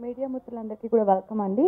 media మిత్రులందరికీ కూడా welcome అండి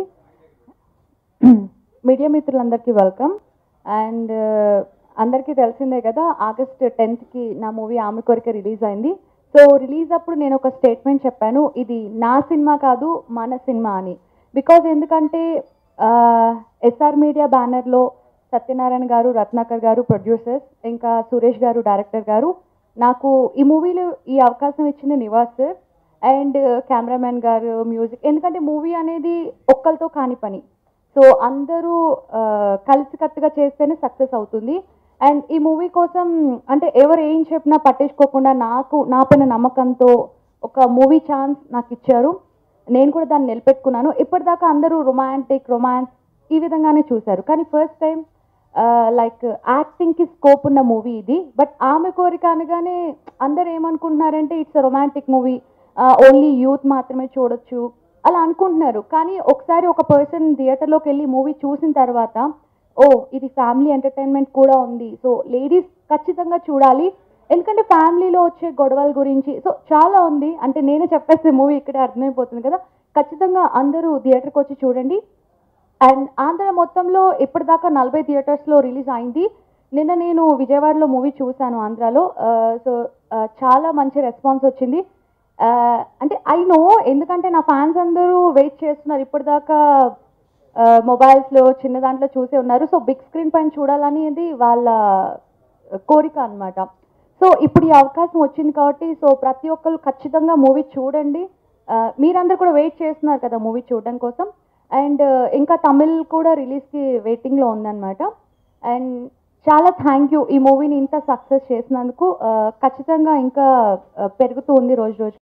మీడియా మిత్రులందరికీ వెల్కమ్ అండ్ అందరికీ తెలిసిందే కదా ఆగస్ట్ టెన్త్కి నా మూవీ ఆమె కోరిక రిలీజ్ అయింది సో రిలీజ్ అప్పుడు నేను ఒక స్టేట్మెంట్ చెప్పాను ఇది నా సినిమా కాదు మన సినిమా అని బికాజ్ ఎందుకంటే ఎస్ఆర్ మీడియా బ్యానర్లో సత్యనారాయణ గారు రత్నాకర్ గారు ప్రొడ్యూసర్స్ ఇంకా సురేష్ గారు డైరెక్టర్ గారు నాకు ఈ మూవీలో ఈ అవకాశం ఇచ్చింది నివాస్ సార్ అండ్ కెమెరామెన్ గారు మ్యూజిక్ ఎందుకంటే మూవీ అనేది ఒక్కరితో కాని పని సో అందరూ ఆ, కలిసికట్టుగా చేస్తేనే సక్సెస్ అవుతుంది అండ్ ఈ మూవీ కోసం అంటే ఎవరు ఏం చెప్పినా పట్టించుకోకుండా నాకు నా పైన నమ్మకంతో ఒక మూవీ ఛాన్స్ నాకు ఇచ్చారు నేను కూడా దాన్ని నిలబెట్టుకున్నాను ఇప్పటిదాకా అందరూ రొమాంటిక్ రొమాన్స్ ఈ విధంగానే చూశారు కానీ ఫస్ట్ టైం లైక్ యాక్టింగ్కి స్కోప్ ఉన్న మూవీ ఇది బట్ ఆమె కోరిక అనగానే అందరు ఏమనుకుంటున్నారంటే it's romantic movie only youth మాత్రమే చూడొచ్చు అలా అనుకుంటున్నారు కానీ ఒకసారి ఒక పర్సన్ థియేటర్లోకి వెళ్ళి మూవీ చూసిన తర్వాత ఓ ఇది ఫ్యామిలీ ఎంటర్టైన్మెంట్ కూడా ఉంది సో లేడీస్ ఖచ్చితంగా చూడాలి ఎందుకంటే ఫ్యామిలీలో వచ్చే గొడవల గురించి సో చాలా ఉంది అంటే నేనే చెప్పేస్తే మూవీ ఇక్కడే అర్థమైపోతుంది కదా ఖచ్చితంగా అందరూ థియేటర్కి వచ్చి చూడండి అండ్ ఆంధ్ర మొత్తంలో ఇప్పటిదాకా నలభై థియేటర్స్లో రిలీజ్ అయింది నిన్న నేను విజయవాడలో మూవీ చూశాను ఆంధ్రాలో సో చాలా మంచి రెస్పాన్స్ వచ్చింది ఆ, అంటే ఐ నో ఎందుకంటే నా ఫ్యాన్స్ అందరూ వెయిట్ చేస్తున్నారు ఇప్పటిదాకా మొబైల్స్లో చిన్న దాంట్లో చూసే ఉన్నారు సో బిగ్ స్క్రీన్ పైన చూడాలనేది వాళ్ళ కోరిక అన్నమాట సో ఇప్పుడు ఈ అవకాశం వచ్చింది కాబట్టి సో ప్రతి ఒక్కరు ఖచ్చితంగా మూవీ చూడండి ఆ, మీరందరూ కూడా వెయిట్ చేస్తున్నారు కదా మూవీ చూడడం కోసం అండ్ ఇంకా తమిళ్ కూడా రిలీజ్కి వెయిటింగ్లో ఉందన్నమాట అండ్ చాలా థ్యాంక్ యూ ఈ మూవీని ఇంత సక్సెస్ చేసినందుకు ఆ, ఖచ్చితంగా ఇంకా ఆ, పెరుగుతూ ఉంది రోజు రోజు